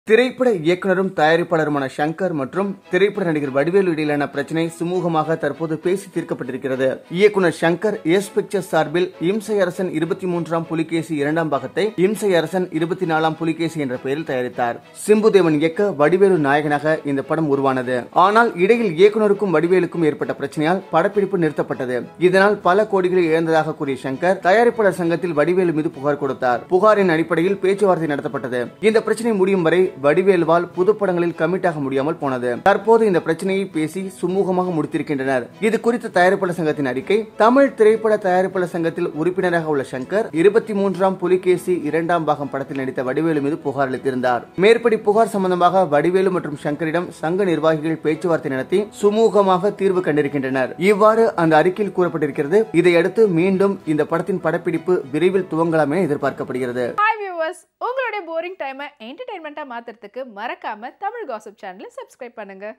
திரைப்பட இயக்குனரும் தயாரிப்பாளருமான சங்கர் மற்றும் திரைப்பட நடிகர் வடிவேலு இடையிலான பிரச்சனை சுமூகமாக தற்போது பேசி தீர்க்கப்பட்டிருக்கிறது இயக்குனர் சங்கர் எஸ் பிக்சர்ஸ் சார்பில் இம்சை அரசன் இருபத்தி மூன்றாம் புலிகேசி இரண்டாம் பாகத்தை இம்சை அரசன் இருபத்தி நாலாம் புலிகேசி என்ற பெயரில் தயாரித்தார் சிம்புதேவன் இயக்க வடிவேலு நாயகனாக இந்த படம் உருவானது ஆனால் இடையில் இயக்குனருக்கும் வடிவேலுக்கும் ஏற்பட்ட பிரச்சனையால் படப்பிடிப்பு நிறுத்தப்பட்டது இதனால் பல கோடிகளை இழந்ததாக கூறிய சங்கர் தயாரிப்பாளர் சங்கத்தில் வடிவேலு மீது புகார் கொடுத்தார் புகாரின் அடிப்படையில் பேச்சுவார்த்தை நடத்தப்பட்டது இந்த பிரச்சனை முடியும் வரை வடிவேலுவால் புது படங்களில் கமிட் ஆக முடியாமல் போனது தற்போது இந்த பிரச்சனையை பேசி சுமூகமாக முடித்திருக்கின்றனர் இது குறித்த தயாரிப்பாளர் சங்கத்தின் அறிக்கை தமிழ் திரைப்பட தயாரிப்பாளர் சங்கத்தில் உறுப்பினராக உள்ள சங்கர் இருபத்தி மூன்றாம் புலிகேசி இரண்டாம் பாகம் படத்தில் நடித்த வடிவேலு மீது புகார் அளித்திருந்தார் மேற்படி புகார் சம்பந்தமாக வடிவேலு மற்றும் சங்கரிடம் சங்க நிர்வாகிகள் பேச்சுவார்த்தை நடத்தி சுமூகமாக தீர்வு கண்டிருக்கின்றனர் இவ்வாறு அந்த அறிக்கையில் கூறப்பட்டிருக்கிறது இதையடுத்து மீண்டும் இந்த படத்தின் படப்பிடிப்பு விரைவில் துவங்கலாம் என எதிர்பார்க்கப்படுகிறது ஹாய் வியூவர்ஸ் உங்களுடைய போரிங் டைமை என்டர்டைன்மெண்ட்டாக மாற்றுறதுக்கு மறக்காம தமிழ் காசிப் சேனலை சப்ஸ்கிரைப் பண்ணுங்க